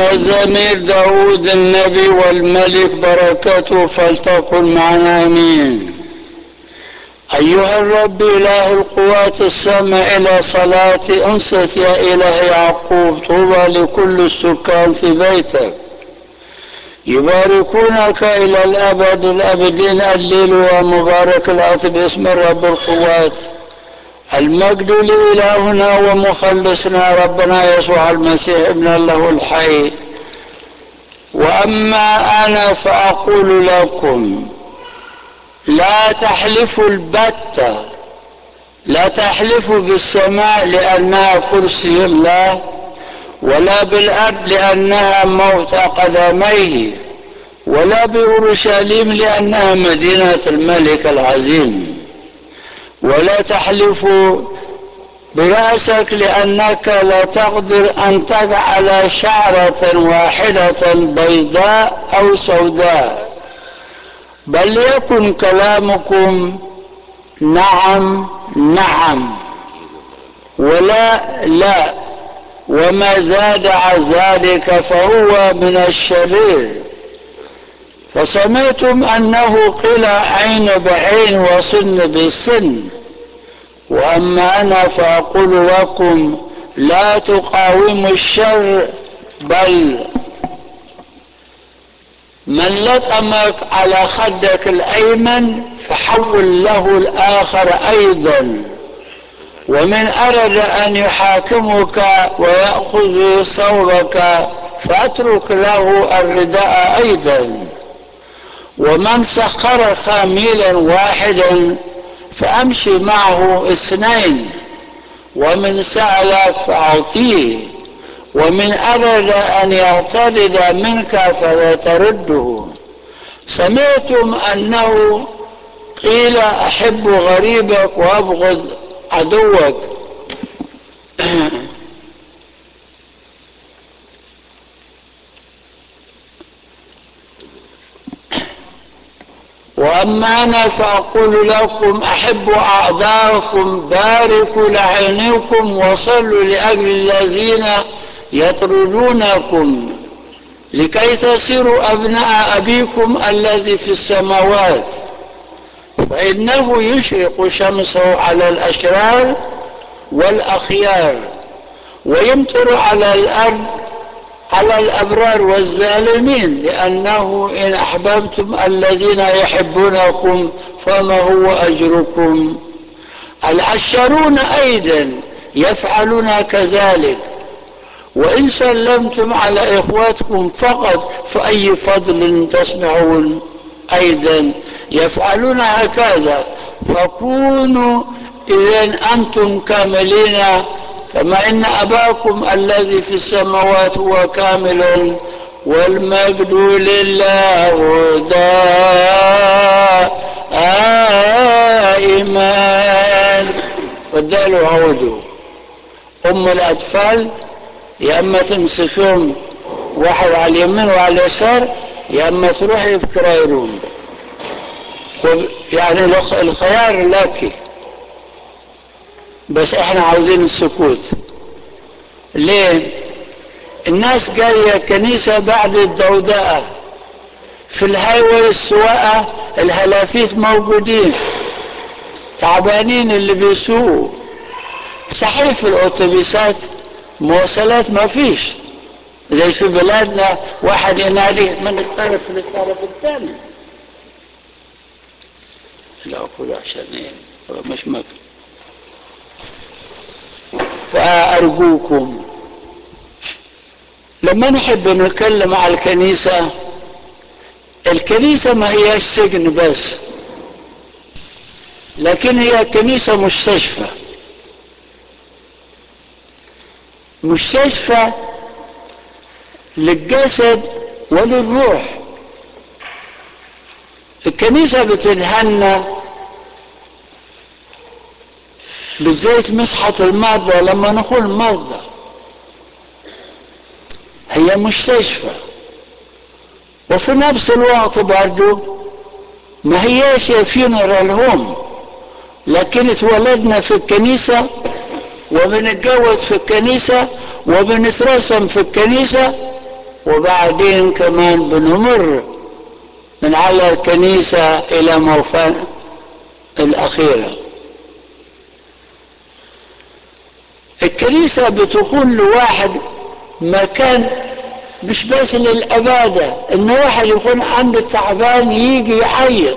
مزامير داود النبي والملك بركته فلتكن معنا امين ايها الرب اله القوات السامع الى صلاتي انصت يا اله يعقوب طوبى لكل السكان في بيتك يباركونك الى الابد الابدين الليل ومبارك العتب باسم الرب القوات المجد لإلهنا ومخلصنا ربنا يسوع المسيح ابن الله الحي وأما أنا فأقول لكم لا تحلفوا البتة لا تحلفوا بالسماء لأنها كرسي الله ولا بالأرض لأنها موت قدميه ولا بأورشليم لأنها مدينة الملك العظيم ولا تحلف برأسك لأنك لا تقدر أن تجعل شعرة واحدة بيضاء أو سوداء بل يكن كلامكم نعم نعم ولا لا وما زاد عن ذلك فهو من الشرير فسمعتم أنه قيل عين بعين وسن بالسن وأما أنا فأقول لكم لا تقاوموا الشر بل من لطمك على خدك الأيمن فحول له الآخر أيضا ومن أراد أن يحاكمك ويأخذ ثوبك فاترك له الرداء أيضا ومن سخر خميلا واحدا فأمشي معه اثنين ومن سألك فأعطيه ومن أراد أن يعترض منك فلا ترده سمعتم أنه قيل أحب غريبك وأبغض عدوك وأما أنا فأقول لكم أحبوا أعداءكم باركوا لعينيكم وصلوا لأجل الذين يطردونكم لكي تصيروا أبناء أبيكم الذي في السماوات فإنه يشرق شمسه على الأشرار والأخيار ويمطر على الأرض على الأبرار والظالمين لأنه إن أحببتم الذين يحبونكم فما هو أجركم العشرون أيضا يفعلون كذلك وإن سلمتم على إخواتكم فقط فأي فضل تسمعون أيضا يفعلون هكذا فكونوا إذا أنتم كاملين كما إن أباكم الذي في السماوات هو كامل والمجد لله دائما فدالوا عودوا أم الأطفال يا أما تمسكهم واحد على اليمين وعلى اليسار يا أما تروحي في كرايرون يعني الخيار لك بس احنا عاوزين السكوت ليه الناس جاية كنيسة بعد الدوداء في الهايوي السواقة الهلافيت موجودين تعبانين اللي بيسوقوا صحيح في الأوتوبيسات مواصلات ما فيش زي في بلادنا واحد ينادي من الطرف للطرف الثاني لا أقول عشان إيه مش مكتوب فأرجوكم لما نحب نتكلم على الكنيسة الكنيسة ما هياش سجن بس لكن هي كنيسة مستشفى مستشفى للجسد وللروح الكنيسة بتتهنى بالذات مسحة المرضى لما نقول مرضى هي مستشفى وفي نفس الوقت برضو ما هياش فيونرال هوم لكن اتولدنا في الكنيسة وبنتجوز في الكنيسة وبنترسم في الكنيسة وبعدين كمان بنمر من على الكنيسة إلى موفى الأخيرة الكنيسة بتكون لواحد مكان مش بس للعبادة إن واحد يكون عنده تعبان يجي يعيط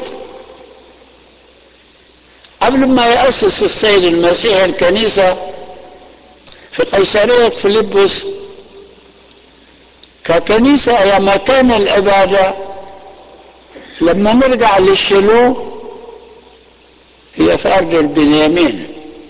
قبل ما يأسس السيد المسيح الكنيسة في قيصرية فيلبس ككنيسة هي مكان العبادة لما نرجع للشلو هي في أرض البنيامين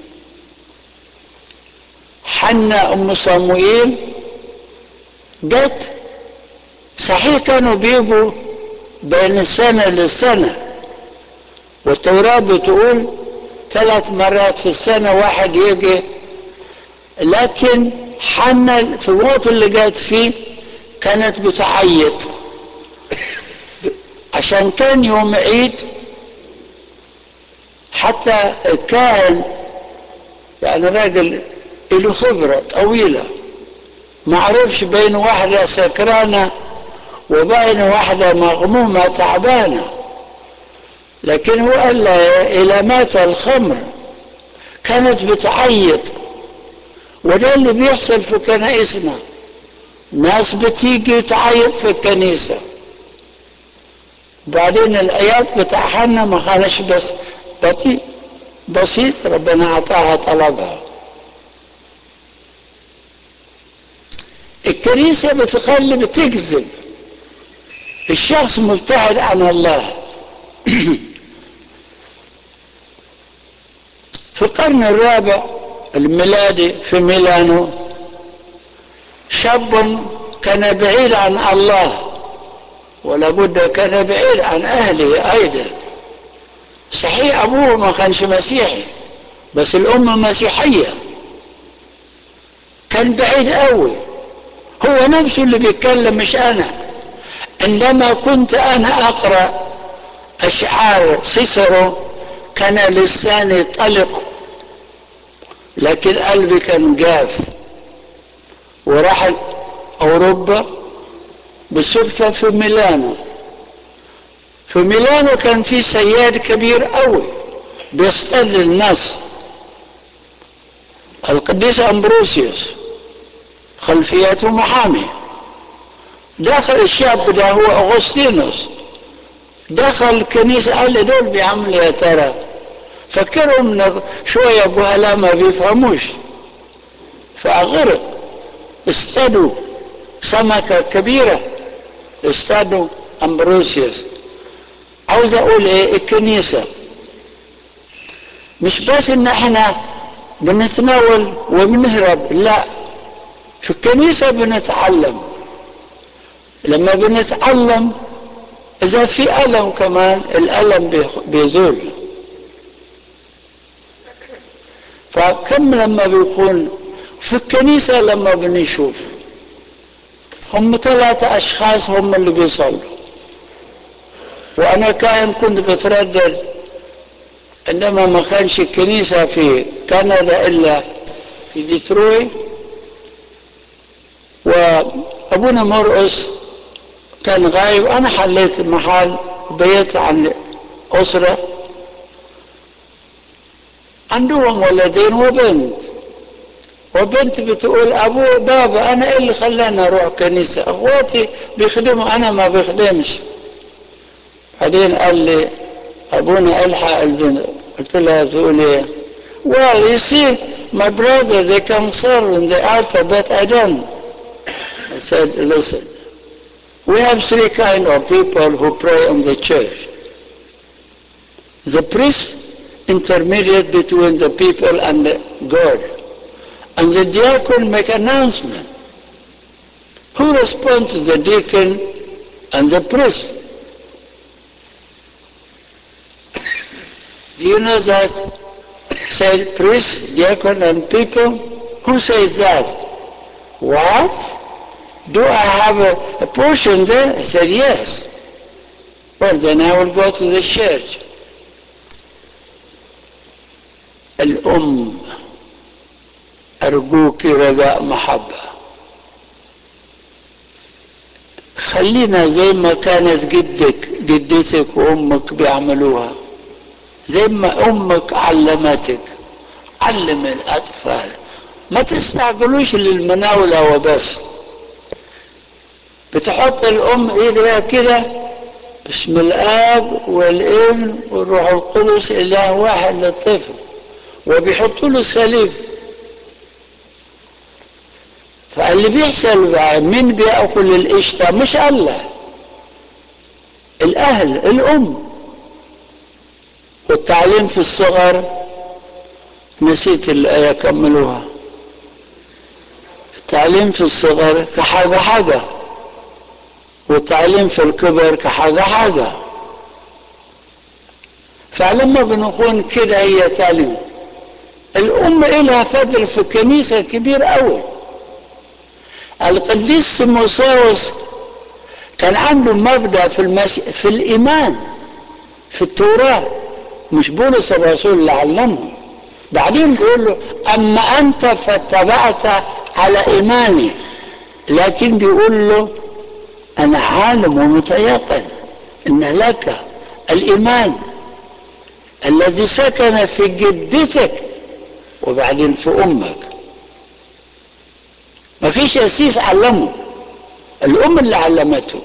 حنا أم صموئيل جت صحيح كانوا بيجوا بين السنة للسنة والتوراة بتقول ثلاث مرات في السنة واحد يجي لكن حنا في الوقت اللي جات فيه كانت بتعيط عشان كان يوم عيد حتى الكاهن يعني راجل له خبرة طويلة ما عرفش بين واحدة سكرانة وبين واحدة مغمومة تعبانة لكن هو قال لها إلى مات الخمر كانت بتعيط وده اللي بيحصل في كنائسنا ناس بتيجي تعيط في الكنيسة بعدين الآيات بتاع حنا ما خانش بس بطيء بسيط ربنا أعطاها طلبها الكنيسة بتخلي بتجذب الشخص مبتعد عن الله في القرن الرابع الميلادي في ميلانو شاب كان بعيد عن الله ولا بد كان بعيد عن أهله أيضا صحيح أبوه ما كانش مسيحي بس الأم مسيحية كان بعيد قوي هو نفسه اللي بيتكلم مش أنا عندما كنت أنا أقرأ أشعار سيسرو كان لساني طلق لكن قلبي كان جاف وراح أوروبا بالصدفة في ميلانو في ميلانو كان في سياد كبير قوي بيصطاد الناس القديس أمبروسيوس خلفيته محامي دخل الشاب ده هو أغسطينوس دخل الكنيسة قال لي دول بيعملوا يا ترى فكرهم شوية جهلاء ما بيفهموش فأغرق اصطادوا سمكة كبيرة اصطادوا أمبروسيوس عاوز أقول إيه الكنيسة مش بس إن إحنا بنتناول وبنهرب لا في الكنيسة بنتعلم لما بنتعلم إذا في ألم كمان الألم بيزول فكم لما بيكون في الكنيسة لما بنشوف هم ثلاثة أشخاص هم اللي بيصلوا وأنا كائن كنت بتردد عندما ما كانش الكنيسة في كندا إلا في ديتروي وأبونا مرقس كان غايب أنا حليت محل بيت عن أسرة عندهم ولدين وبنت وبنت بتقول أبوه بابا أنا إيه اللي خلاني أروح كنيسة أخواتي بيخدموا أنا ما بخدمش بعدين قال لي أبونا ألحق البنت قلت لها تقول إيه Well, you see, my brother, they can serve in the altar, but I don't. I said, listen, we have three kind of people who pray in the church. The priest, intermediate between the people and God. And the diacon make announcement. Who responds to the deacon and the priest? Do you know that? Said priest, diacon, and people? Who says that? What? Do I have a, a portion there? I said, yes. Well, then I will go to the church. الأم أرجوك رجاء محبة خلينا زي ما كانت جدك جدتك وامك بيعملوها زي ما امك علمتك علم الاطفال ما تستعجلوش للمناولة وبس بتحط الام ايديها كده بسم الاب والابن والروح القدس اله واحد للطفل وبيحطوا له سليم فاللي بيحصل بقى مين بياكل القشطه مش الله الاهل الام والتعليم في الصغر نسيت الايه كملوها التعليم في الصغر كحاجه حاجه والتعليم في الكبر كحاجه حاجه فلما بنكون كده هي تعليم الام إلها فضل في الكنيسه كبير قوي القديس تيموساوس كان عنده مبدا في المس... في الايمان في التوراه مش بولس الرسول اللي علمه بعدين بيقول له اما انت فاتبعت على ايماني لكن بيقول له انا عالم ومتيقن ان لك الايمان الذي سكن في جدتك وبعدين في امك ما فيش أسيس علمه الأم اللي علمته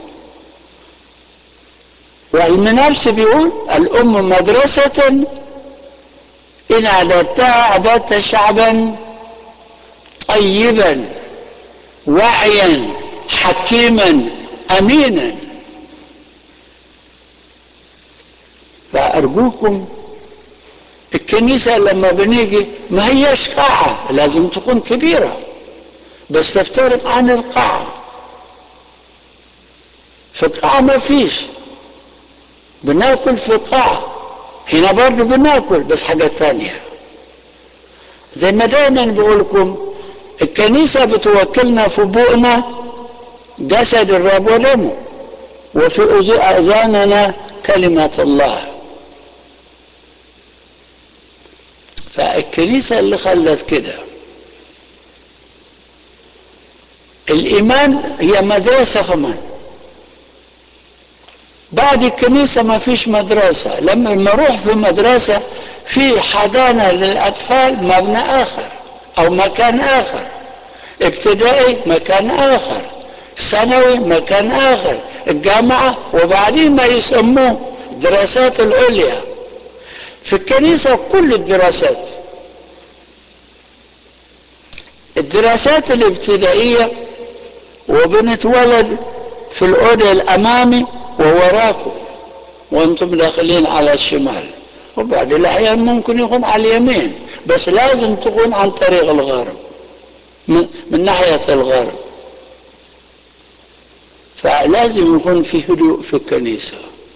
وعلم النفس بيقول الأم مدرسة إن أعددتها أعددت شعبا طيبا واعيا حكيما أمينا فأرجوكم الكنيسة لما بنيجي ما هيش قاعة لازم تكون كبيرة بس تفترق عن القاعة في القاعة ما فيش بناكل في القاعة هنا برضه بناكل بس حاجة تانية زي ما دايما بقول لكم الكنيسة بتوكلنا في بوقنا جسد الرب ودمه وفي أذاننا كلمة الله فالكنيسة اللي خلت كده الإيمان هي مدرسة كمان بعد الكنيسة ما فيش مدرسة لما نروح في مدرسة في حضانة للأطفال مبنى آخر أو مكان آخر ابتدائي مكان آخر ثانوي مكان آخر الجامعة وبعدين ما يسموه دراسات العليا في الكنيسة كل الدراسات الدراسات الابتدائية وبنتولد في الأوضة الأمامي ووراكم وانتم داخلين على الشمال وبعد الأحيان ممكن يكون على اليمين بس لازم تكون عن طريق الغرب من, من ناحية الغرب فلازم يكون في هدوء في الكنيسة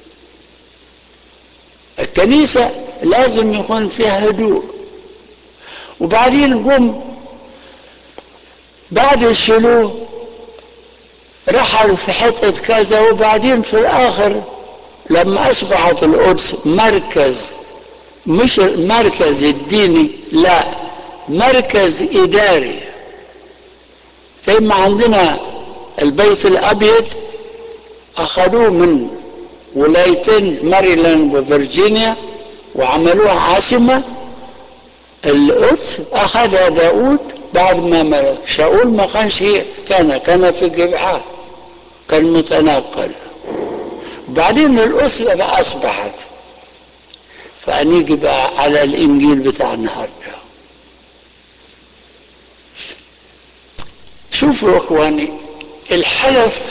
الكنيسة لازم يكون فيها هدوء وبعدين نقوم بعد الشلوغ رحل في حتة كذا وبعدين في الآخر لما أصبحت القدس مركز مش المركز الديني لا مركز إداري زي ما عندنا البيت الأبيض أخذوه من ولايتين ماريلاند وفرجينيا وعملوها عاصمة القدس أخذها داود بعد ما ملك شاول ما كانش كان كان في جبعة كان متنقل بعدين الأسرة بقى أصبحت فنيجي بقى على الإنجيل بتاع النهارده شوفوا إخواني الحلف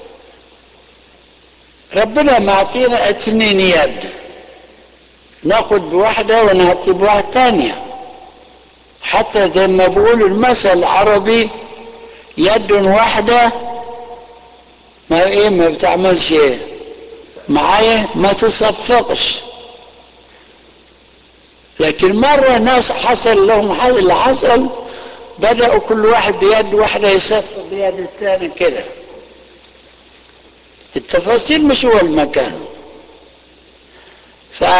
ربنا معطينا اتنين يد ناخد بواحدة ونعطي بواحدة تانية حتى زي ما بقول المثل العربي يد واحدة ما ايه ما بتعملش ايه معايا ما تصفقش لكن مرة ناس حصل لهم حصل اللي حصل بدأوا كل واحد بيد واحدة يصفق بيد الثاني كده التفاصيل مش هو المكان ف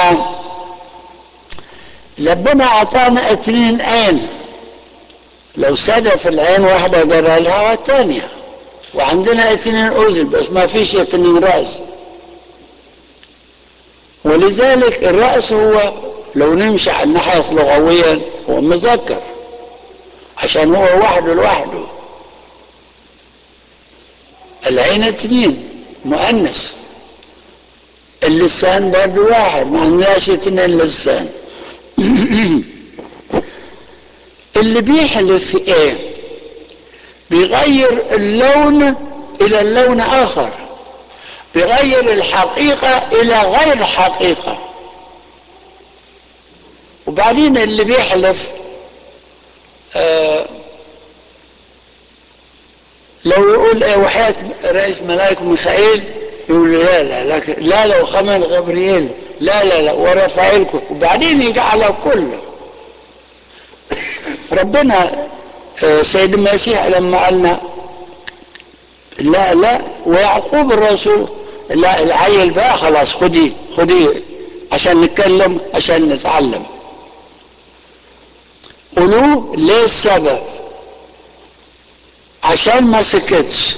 ربنا اعطانا اتنين عين لو صدف العين واحدة جرى لها والثانية وعندنا اثنين اذن بس ما فيش اثنين راس ولذلك الراس هو لو نمشي على الناحيه لغويا هو مذكر عشان هو وحده لوحده العين اثنين مؤنث اللسان برضه واحد ما عندناش اثنين لسان اللي بيحلف ايه بيغير اللون الى اللون اخر بيغير الحقيقة الى غير حقيقة وبعدين اللي بيحلف آه لو يقول ايه وحياة رئيس ملائكة ميخائيل يقول لا لا لا لا لا وخمل غبريل لا لا لا ورفاعيلكم وبعدين يجي على كله ربنا سيد المسيح لما قالنا لا لا ويعقوب الرسول لا العيل بقى خلاص خديه خديه عشان نتكلم عشان نتعلم قولوا ليه السبب عشان ما سكتش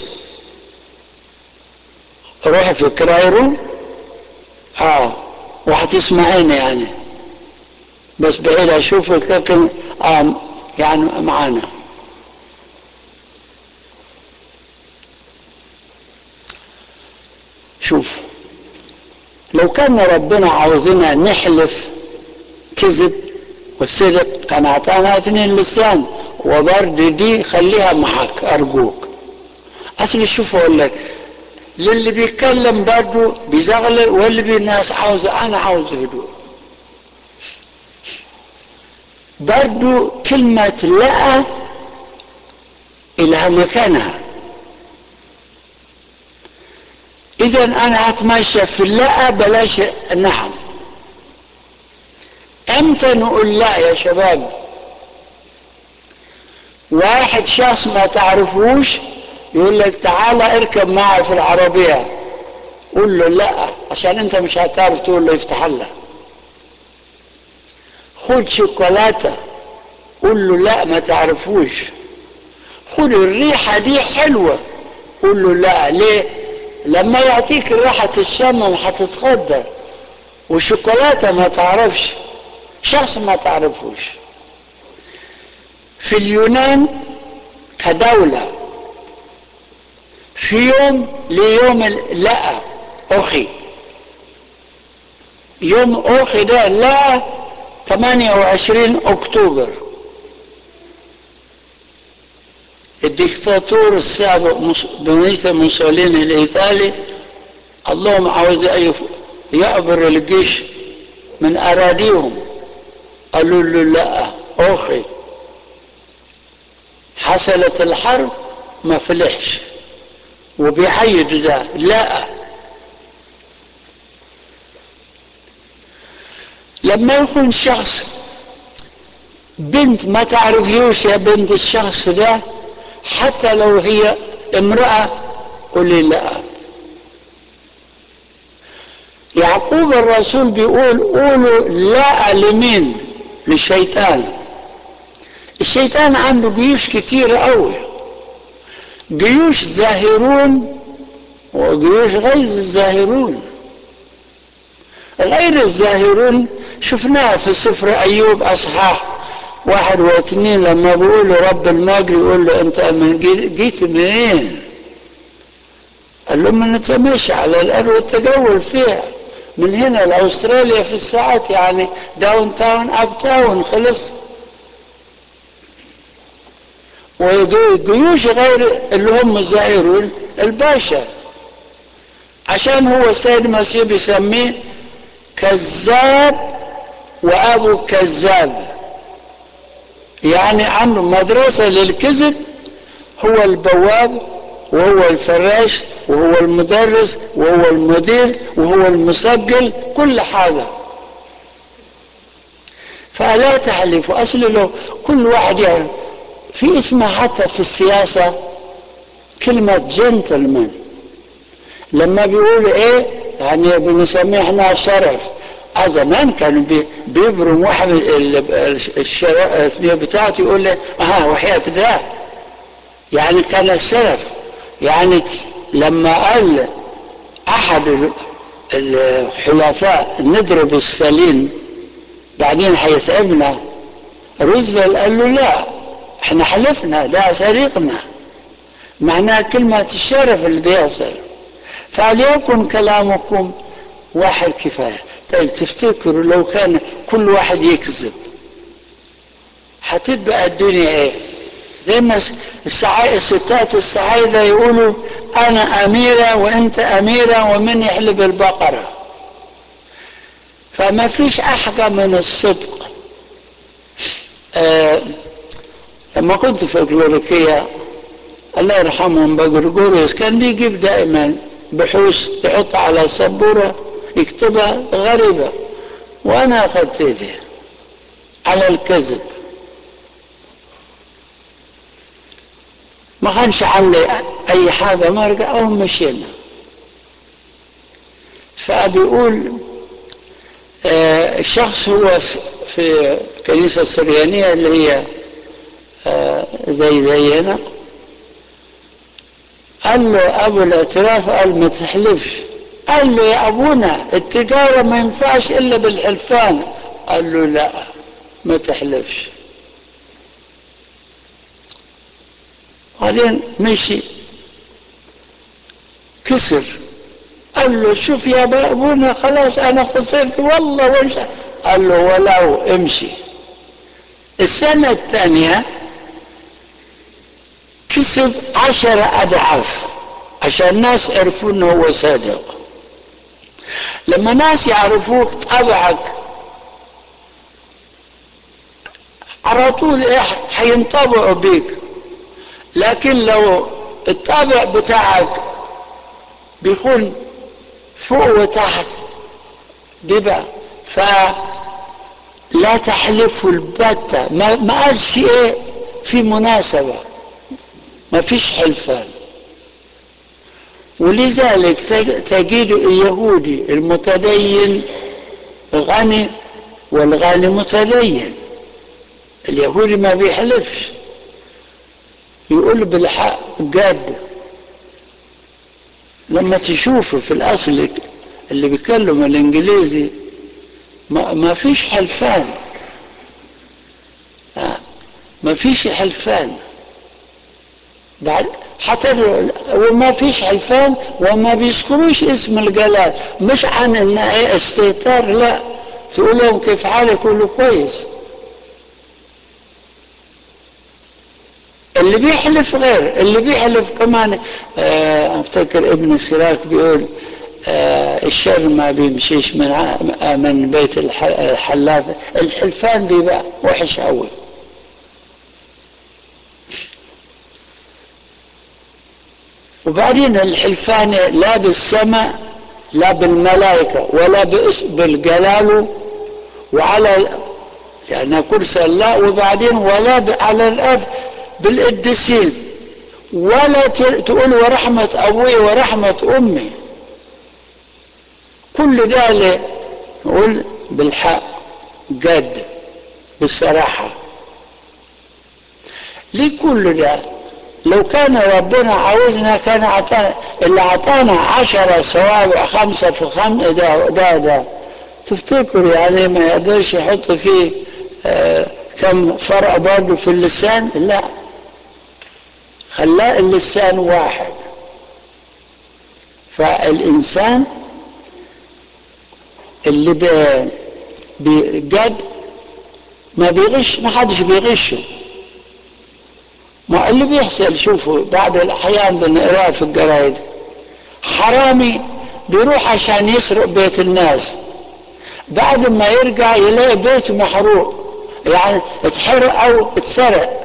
روحي في كرايرو اه وهتسمعيني يعني بس بعيد اشوفك لكن آه يعني معانا شوف لو كان ربنا عاوزنا نحلف كذب وصدق كان اعطانا اتنين لسان وبرد دي خليها معك ارجوك اصل شوف اقول لك للي بيتكلم برضه بيزغلل واللي بالناس عاوزه انا عاوز هدوء برضو كلمة لا إلها مكانها إذا أنا هتمشى في لا بلاش نعم أمتى نقول لا يا شباب واحد شخص ما تعرفوش يقول لك تعالى اركب معي في العربية قول له لا عشان انت مش هتعرف تقول له يفتح الله خد شوكولاتة قول له لا ما تعرفوش خد الريحة دي حلوة قول له لا ليه لما يعطيك ريحة الشم هتتخدر والشوكولاتة ما تعرفش شخص ما تعرفوش في اليونان كدولة في يوم ليوم لا أخي يوم أخي ده لا 28 أكتوبر الدكتاتور السابق بنيث موسوليني الإيطالي اللهم عاوز يعبر الجيش من أراضيهم قالوا له لا أخي حصلت الحرب ما فلحش وبيعيدوا ده لا لما يكون شخص بنت ما تعرفيوش يا بنت الشخص ده حتى لو هي امرأة قولي لا يعقوب الرسول بيقول قولوا لا لمين للشيطان الشيطان عنده جيوش كتير قوي جيوش زاهرون وجيوش غير زاهرون غير الزاهرون شفناها في سفر أيوب أصحاح واحد واثنين لما بيقولوا رب المجد يقول له أنت من جيت منين؟ قال له من نتمشى على الأرض والتجول فيها من هنا لأستراليا في الساعات يعني داون تاون أب تاون خلص وجيوش غير اللي هم الزائرون الباشا عشان هو السيد المسيح بيسميه كذاب وابو كذاب يعني عنده مدرسة للكذب هو البواب وهو الفراش وهو المدرس وهو المدير وهو المسجل كل حاجة فلا تحلف أصل له كل واحد يعني في اسمها حتى في السياسة كلمة جنتلمان لما بيقول ايه يعني بنسميه احنا شرف زمان كانوا بيبرم واحد الشرف بتاعته يقول له اه وحياة ده يعني كان الشرف يعني لما قال احد الحلفاء نضرب السليم بعدين هيتعبنا روزفلت قال له لا احنا حلفنا ده صديقنا معناها كلمة الشرف اللي بيصل فليكن كلامكم واحد كفاية طيب تفتكروا لو كان كل واحد يكذب هتبقى الدنيا ايه زي ما السعي... الستات السعيدة يقولوا أنا أميرة وأنت أميرة ومن يحلب البقرة فما فيش أحقى من الصدق آه لما كنت في كلوريكية الله يرحمهم بقرقوريوس كان بيجيب دائما بحوث يحط على سبورة يكتبها غريبة وأنا أخذت ايدي على الكذب ما كانش عندي أي حاجة مرقة أو مشينا فبيقول آه الشخص هو في الكنيسة السريانية اللي هي آه زي زينا قال له ابو الاعتراف قال ما تحلفش قال له يا ابونا التجاره ما ينفعش الا بالحلفان قال له لا ما تحلفش بعدين مشي كسر قال له شوف يا ابونا خلاص انا خسرت والله وش قال له ولو امشي السنه الثانيه كسب عشرة أضعاف عشان الناس يعرفوا انه هو صادق لما ناس يعرفوك طبعك على طول ايه حينطبعوا بيك لكن لو الطابع بتاعك بيكون فوق وتحت بيبقى فلا تحلفوا البتة ما, ما قالش ايه في مناسبه ما فيش حلفان ولذلك تجد اليهودي المتدين غني والغني متدين اليهودي ما بيحلفش يقول بالحق جاد لما تشوفه في الاصل اللي بيتكلم الانجليزي ما, ما فيش حلفان ما فيش حلفان بعد حتى وما فيش حلفان وما بيذكروش اسم الجلال مش عن ان ايه استهتار لا تقول لهم كيف حالك يقولوا كويس اللي بيحلف غير اللي بيحلف كمان اه افتكر ابن سراك بيقول اه الشر ما بيمشيش من من بيت الحلاف الحلفان بيبقى وحش قوي وبعدين الحلفان لا بالسماء لا بالملائكة ولا بالجلال وعلى لأنها كرسي الله وبعدين ولا على الأرض بالقديسين ولا تقول ورحمة أبوي ورحمة أمي كل ده نقول بالحق جد بالصراحة ليه كل ده لو كان ربنا عاوزنا كان عطانا اللي عطانا عشرة صوابع خمسة في خمسة ده ده ده تفتكروا يعني ما يقدرش يحط فيه آه كم فرق برضه في اللسان لا خلاه اللسان واحد فالإنسان اللي بجد ما بيغش ما حدش بيغشه ما اللي بيحصل شوفوا بعض الأحيان بنقراه في الجرايد حرامي بيروح عشان يسرق بيت الناس بعد ما يرجع يلاقي بيته محروق يعني اتحرق أو اتسرق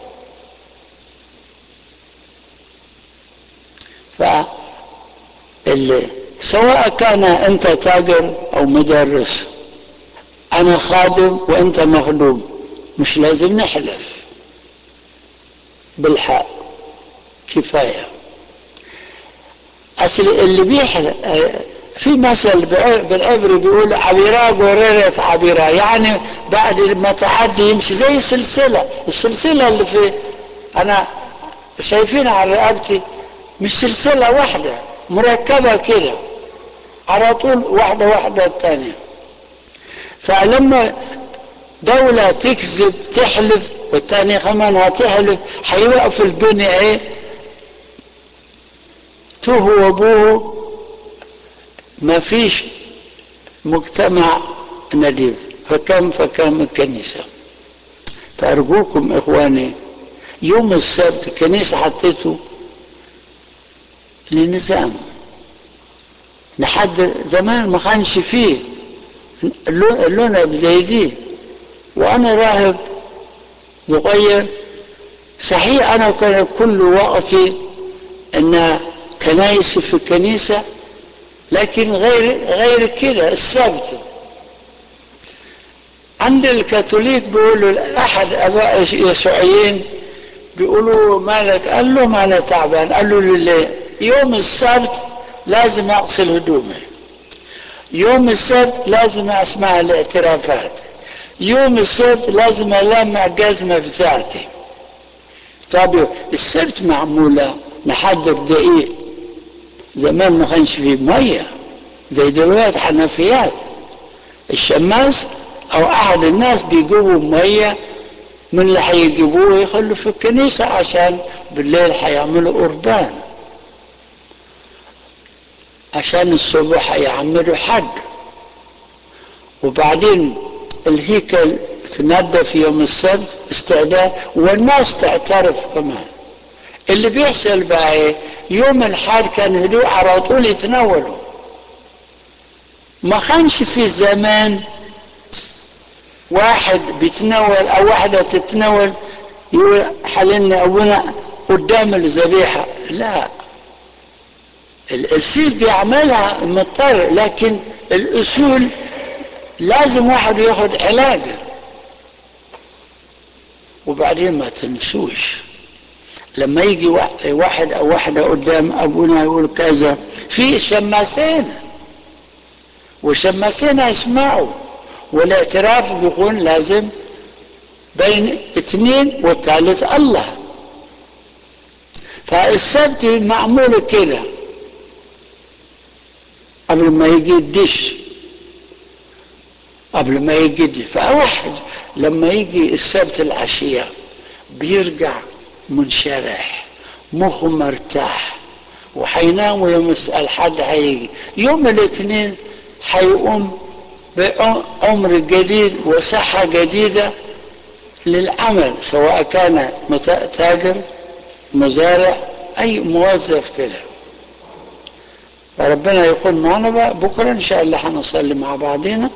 ف اللي سواء كان انت تاجر او مدرس انا خادم وانت مخدوم مش لازم نحلف بالحق كفايه اصل اللي بيحلف في مثل بالعبري بيقول عبيرة قريرة عبيرة يعني بعد ما تعدي يمشي زي سلسلة السلسلة اللي في أنا شايفينها على رقبتي مش سلسلة واحدة مركبة كده على طول واحدة واحدة الثانية فلما دولة تكذب تحلف والثانية كمان هتحلف هيوقف الدنيا ايه توه وابوه ما فيش مجتمع نظيف فكم فكم الكنيسة فأرجوكم إخواني يوم السبت الكنيسة حطيته للنظام لحد زمان ما كانش فيه اللون زي دي وانا راهب صغير صحيح انا كان كل وقتي ان كنايسي في الكنيسة لكن غير غير كده السبت عند الكاثوليك بيقولوا احد اباء يسوعيين بيقولوا مالك قال له ما انا تعبان قال له ليه يوم السبت لازم اغسل هدومي يوم السبت لازم اسمع الاعترافات يوم السبت لازم ألمع الجزمة بتاعتي طب السبت معمولة نحضر دقيق زمان ما كانش فيه مية زي دلوقتي حنفيات الشماس أو أحد الناس بيجيبوا مية من اللي هيجيبوه يخلوا في الكنيسة عشان بالليل هيعملوا قربان عشان الصبح هيعملوا حج وبعدين الهيكل تنظف يوم السبت استعداد والناس تعترف كمان اللي بيحصل بقى ايه يوم الحد كان هدوء على طول يتناولوا ما كانش في زمان واحد بيتناول او واحدة تتناول يقول حللنا ابونا قدام الذبيحة لا القسيس بيعملها مضطر لكن الاصول لازم واحد ياخد علاج وبعدين ما تنسوش لما يجي واحد او واحده قدام ابونا يقول كذا في شماسين وشماسين يسمعوا والاعتراف بيكون لازم بين اثنين والثالث الله فالسبت معمول كده قبل ما يجي الدش قبل ما يجي فواحد لما يجي السبت العشية بيرجع منشرح مخه مرتاح وحينام يوم الحد هيجي يوم الاثنين حيقوم بعمر جديد وصحة جديدة للعمل سواء كان تاجر مزارع أي موظف كده فربنا يكون معنا بقى بكرة إن شاء الله هنصلي مع بعضنا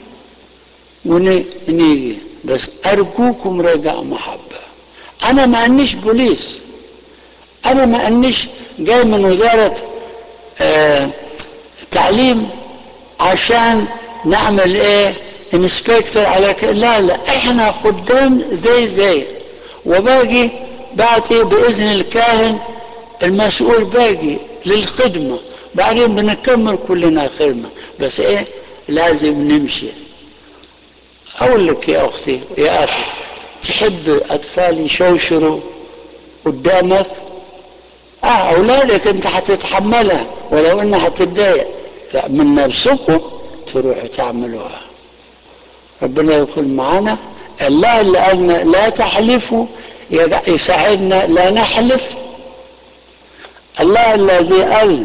ونيجي بس أرجوكم رجاء محبة أنا ما أنيش بوليس أنا ما أنيش جاي من وزارة آه تعليم عشان نعمل إيه انسبكتور على ك... لا لا احنا خدام زي زي وباقي بعطي باذن الكاهن المسؤول باقي للخدمه بعدين بنكمل كلنا خدمه بس ايه لازم نمشي اقول لك يا اختي يا اخي تحب اطفال يشوشروا قدامك اه اولادك انت هتتحملها ولو انها هتتضايق لا من نفسكم تروحوا تعملوها ربنا يكون معنا الله اللي قالنا لا تحلفوا يساعدنا لا نحلف الله الذي قال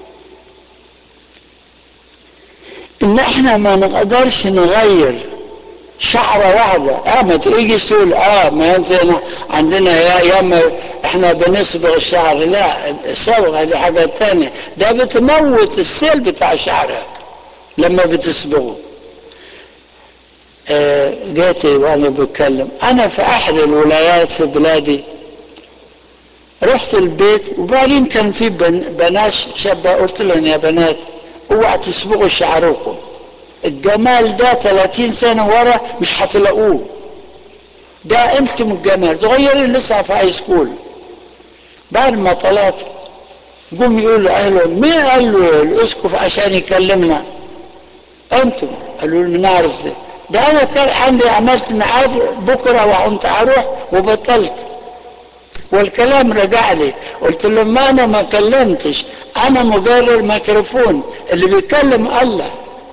ان احنا ما نقدرش نغير شعرة واحدة اه ما تيجي تقول اه ما انت عندنا يا ياما احنا بنصبغ الشعر لا الصبغة دي حاجة تانية ده بتموت السيل بتاع شعرك لما بتصبغه آه جيت وانا بتكلم انا في احد الولايات في بلادي رحت البيت وبعدين كان في بن بنات شابة قلت لهم يا بنات اوعى تصبغوا شعركم الجمال ده 30 سنة ورا مش هتلاقوه ده انتم الجمال صغيرين لسه في هاي سكول بعد ما طلعت قوم يقولوا اهلهم مين قال له الاسقف عشان يكلمنا انتم قالوا له نعرف ده ده انا كان عندي عملت ميعاد بكره وكنت اروح وبطلت والكلام رجع لي قلت له ما انا ما كلمتش انا مجرد ميكروفون اللي بيكلم الله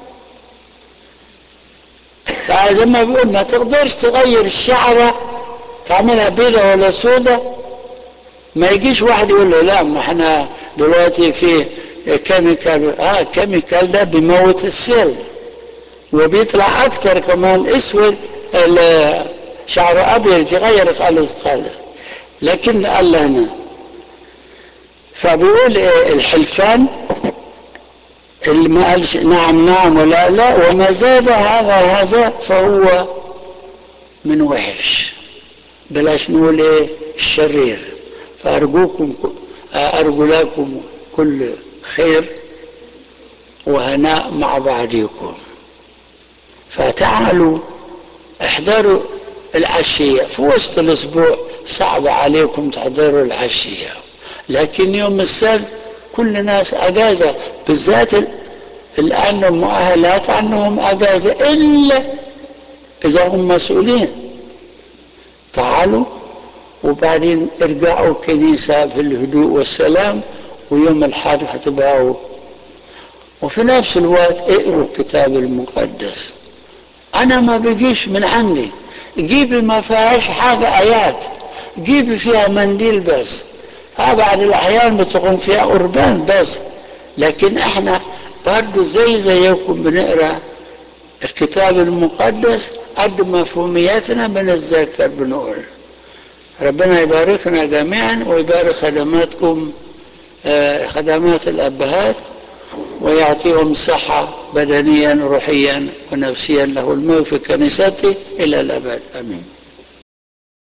فزي ما بيقول ما تقدرش تغير الشعرة تعملها بيضة ولا سودة ما يجيش واحد يقول له لا ما احنا دلوقتي في كيميكال اه كيميكال ده بيموت السيل وبيطلع اكتر كمان اسود شعره ابيض يغير خالص خالص لكن الله هنا فبيقول إيه الحلفان اللي ما قالش نعم نعم ولا لا وما زاد هذا هذا فهو من وحش بلاش نقول ايه الشرير فارجوكم ارجو لكم كل خير وهناء مع بعضكم فتعالوا احضروا العشية في وسط الأسبوع صعب عليكم تحضروا العشية لكن يوم السبت كل الناس أجازة بالذات الآن المؤهلات عنهم أجازة إلا إذا هم مسؤولين تعالوا وبعدين ارجعوا الكنيسة في الهدوء والسلام ويوم الحد هتبقوا وفي نفس الوقت اقروا الكتاب المقدس انا ما بجيش من عندي جيبي ما فيهاش حاجة ايات جيبي فيها منديل بس بعض الاحيان بتكون فيها قربان بس لكن احنا برضه زي زيكم بنقرا الكتاب المقدس قد مفهومياتنا بنتذكر بنقول ربنا يباركنا جميعا ويبارك خدماتكم خدمات الابهات ويعطيهم صحة بدنيا روحيا ونفسيا له الموت في كنيسته إلى الأبد آمين